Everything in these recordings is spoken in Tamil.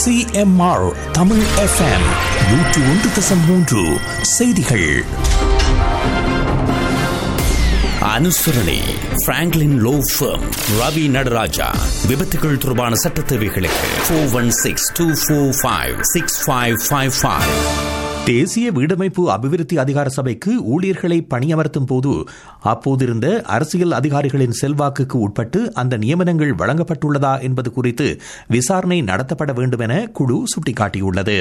சிஎம்ஆர் தமிழ் எஃப்எம் நூற்று ஒன்று தசம் மூன்று செய்திகள் அனுசரணை Franklin law firm Ravi Nataraja விபத்துகள் தொடர்பான சட்ட தேவைகளுக்கு four one six two four five six five five five தேசிய வீடமைப்பு அபிவிருத்தி அதிகார சபைக்கு ஊழியர்களை பணியமர்த்தும் போது அப்போதிருந்த அரசியல் அதிகாரிகளின் செல்வாக்குக்கு உட்பட்டு அந்த நியமனங்கள் வழங்கப்பட்டுள்ளதா என்பது குறித்து விசாரணை நடத்தப்பட வேண்டும் என குழு சுட்டிக்காட்டியுள்ளது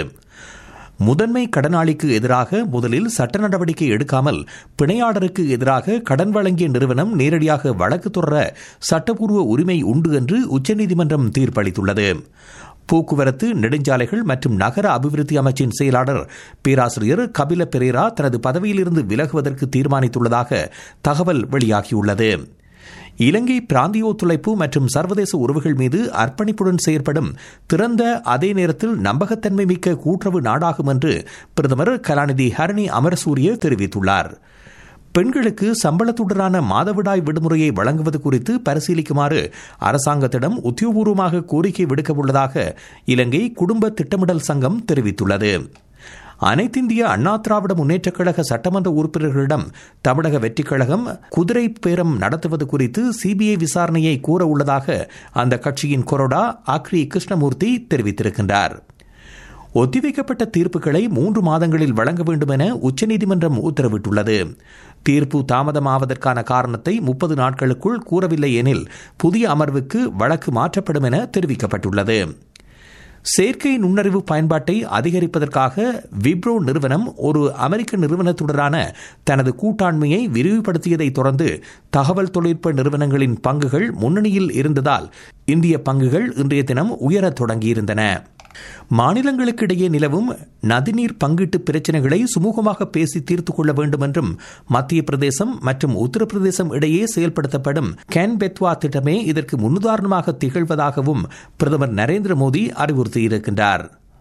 முதன்மை கடனாளிக்கு எதிராக முதலில் சட்ட நடவடிக்கை எடுக்காமல் பிணையாளருக்கு எதிராக கடன் வழங்கிய நிறுவனம் நேரடியாக வழக்கு தொடர சட்டப்பூர்வ உரிமை உண்டு என்று உச்சநீதிமன்றம் தீர்ப்பளித்துள்ளது போக்குவரத்து நெடுஞ்சாலைகள் மற்றும் நகர அபிவிருத்தி அமைச்சின் செயலாளர் பேராசிரியர் கபில பெரேரா தனது பதவியிலிருந்து விலகுவதற்கு தீர்மானித்துள்ளதாக தகவல் வெளியாகியுள்ளது இலங்கை பிராந்திய ஒத்துழைப்பு மற்றும் சர்வதேச உறவுகள் மீது அர்ப்பணிப்புடன் செயற்படும் திறந்த அதே நேரத்தில் நம்பகத்தன்மை மிக்க கூட்டுறவு நாடாகும் என்று பிரதமர் கலாநிதி ஹரணி அமரசூரிய தெரிவித்துள்ளார் பெண்களுக்கு சம்பளத்துடனான மாதவிடாய் விடுமுறையை வழங்குவது குறித்து பரிசீலிக்குமாறு அரசாங்கத்திடம் உத்தியோகபூர்வமாக கோரிக்கை விடுக்க உள்ளதாக இலங்கை குடும்ப திட்டமிடல் சங்கம் தெரிவித்துள்ளது அனைத்திந்திய அண்ணா திராவிட முன்னேற்றக் கழக சட்டமன்ற உறுப்பினர்களிடம் தமிழக வெற்றிக் கழகம் குதிரை பேரம் நடத்துவது குறித்து சிபிஐ விசாரணையை கூற உள்ளதாக அந்த கட்சியின் கொறடா ஆக்ரி கிருஷ்ணமூர்த்தி தெரிவித்திருக்கின்றார் ஒத்திவைக்கப்பட்ட தீர்ப்புகளை மூன்று மாதங்களில் வழங்க வேண்டும் என உச்சநீதிமன்றம் உத்தரவிட்டுள்ளது தீர்ப்பு தாமதமாவதற்கான காரணத்தை முப்பது நாட்களுக்குள் கூறவில்லை எனில் புதிய அமர்வுக்கு வழக்கு மாற்றப்படும் என தெரிவிக்கப்பட்டுள்ளது செயற்கை நுண்ணறிவு பயன்பாட்டை அதிகரிப்பதற்காக விப்ரோ நிறுவனம் ஒரு அமெரிக்க நிறுவனத்துடனான தனது கூட்டாண்மையை விரிவுபடுத்தியதை தொடர்ந்து தகவல் தொழில்நுட்ப நிறுவனங்களின் பங்குகள் முன்னணியில் இருந்ததால் இந்திய பங்குகள் இன்றைய தினம் உயரத் தொடங்கியிருந்தன மாநிலங்களுக்கு இடையே நிலவும் நதிநீர் பங்கீட்டு பிரச்சினைகளை சுமூகமாக பேசி தீர்த்துக் கொள்ள வேண்டும் என்றும் மத்திய பிரதேசம் மற்றும் உத்தரப்பிரதேசம் இடையே செயல்படுத்தப்படும் கேன் பெத்வா திட்டமே இதற்கு முன்னுதாரணமாக திகழ்வதாகவும் பிரதமர் நரேந்திர மோடி அறிவுறுத்தியிருக்கின்றார்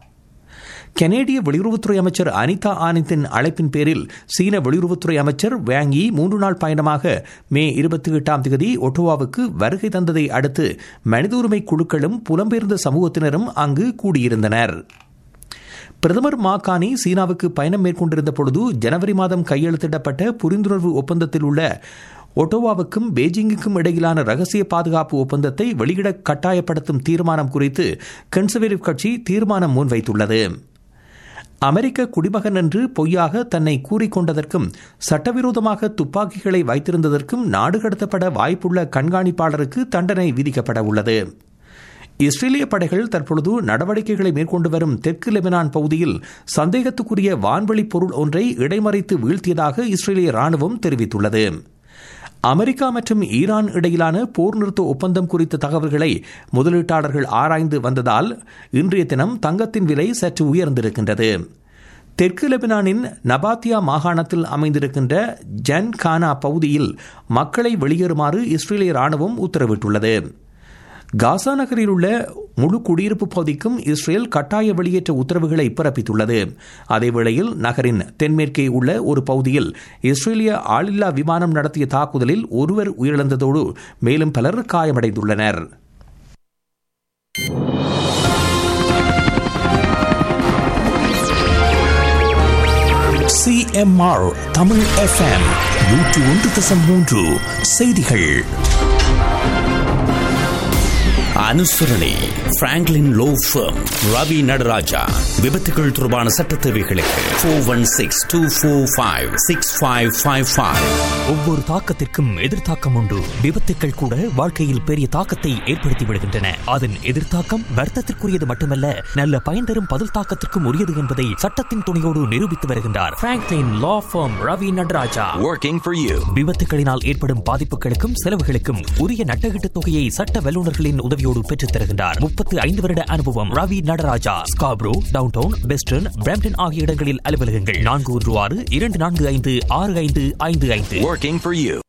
கனேடிய வெளியுறவுத்துறை அமைச்சர் அனிதா ஆனந்தின் அழைப்பின் பேரில் சீன வெளியுறவுத்துறை அமைச்சர் வேங்கி மூன்று நாள் பயணமாக மே இருபத்தி எட்டாம் தேதி ஒட்டோவாவுக்கு வருகை தந்ததை அடுத்து மனித உரிமை குழுக்களும் புலம்பெயர்ந்த சமூகத்தினரும் அங்கு கூடியிருந்தனர் பிரதமர் மாகாணி சீனாவுக்கு பயணம் மேற்கொண்டிருந்த பொழுது ஜனவரி மாதம் கையெழுத்திடப்பட்ட புரிந்துணர்வு ஒப்பந்தத்தில் உள்ள ஒட்டோவாவுக்கும் பெய்ஜிங்குக்கும் இடையிலான ரகசிய பாதுகாப்பு ஒப்பந்தத்தை வெளியிட கட்டாயப்படுத்தும் தீர்மானம் குறித்து கன்சர்வேட்டிவ் கட்சி தீர்மானம் முன்வைத்துள்ளது அமெரிக்க குடிமகன் என்று பொய்யாக தன்னை கூறிக்கொண்டதற்கும் சட்டவிரோதமாக துப்பாக்கிகளை வைத்திருந்ததற்கும் நாடு கடத்தப்பட வாய்ப்புள்ள கண்காணிப்பாளருக்கு தண்டனை விதிக்கப்பட உள்ளது இஸ்ரேலிய படைகள் தற்பொழுது நடவடிக்கைகளை மேற்கொண்டு வரும் தெற்கு லெபனான் பகுதியில் சந்தேகத்துக்குரிய வான்வழி பொருள் ஒன்றை இடைமறைத்து வீழ்த்தியதாக இஸ்ரேலிய ராணுவம் தெரிவித்துள்ளது அமெரிக்கா மற்றும் ஈரான் இடையிலான போர் நிறுத்த ஒப்பந்தம் குறித்த தகவல்களை முதலீட்டாளர்கள் ஆராய்ந்து வந்ததால் இன்றைய தினம் தங்கத்தின் விலை சற்று உயர்ந்திருக்கின்றது தெற்கு லெபனானின் நபாத்தியா மாகாணத்தில் அமைந்திருக்கின்ற ஜன் கானா பகுதியில் மக்களை வெளியேறுமாறு இஸ்ரேலிய ராணுவம் உத்தரவிட்டுள்ளது காசா நகரில் உள்ள முழு குடியிருப்பு பகுதிக்கும் இஸ்ரேல் கட்டாய வெளியேற்ற உத்தரவுகளை பிறப்பித்துள்ளது அதேவேளையில் நகரின் தென்மேற்கே உள்ள ஒரு பகுதியில் இஸ்ரேலிய ஆளில்லா விமானம் நடத்திய தாக்குதலில் ஒருவர் உயிரிழந்ததோடு மேலும் பலர் காயமடைந்துள்ளனர் சிஎம்ஆர் தமிழ் எஃப்எம் நூற்று ஒன்று தசம் மூன்று செய்திகள் அனுசரணை Franklin law firm Ravi Nataraja விபத்துகள் தொடர்பான சட்ட தேவைகளுக்கு four one six two four five six five five five ஒவ்வொரு தாக்கத்திற்கும் எதிர்த்தாக்கம் உண்டு விபத்துக்கள் கூட வாழ்க்கையில் பெரிய தாக்கத்தை ஏற்படுத்தி விடுகின்றன அதன் எதிர்த்தாக்கம் வர்த்தத்திற்குரியது மட்டுமல்ல நல்ல பயன் தரும் பதில் தாக்கத்திற்கும் உரியது என்பதை சட்டத்தின் துணையோடு நிரூபித்து வருகின்றார் Franklin law firm Ravi Nataraja Working for you. விபத்துகளினால் ஏற்படும் பாதிப்புகளுக்கும் செலவுகளுக்கும் உரிய நட்டகீட்டு தொகையை சட்ட வல்லுநர்களின் உதவியோடு பெற்றுத் தருகின்றார் முப்பத்தி ஐந்து வருட அனுபவம் Ravi Nataraja Scarborough downtown western Brampton ஆகிய இடங்களில் அலுவலகங்கள் நான்கு ஒன்று ஆறு இரண்டு நான்கு ஐந்து ஆறு ஐந்து ஐந்து ஐந்து Working for you.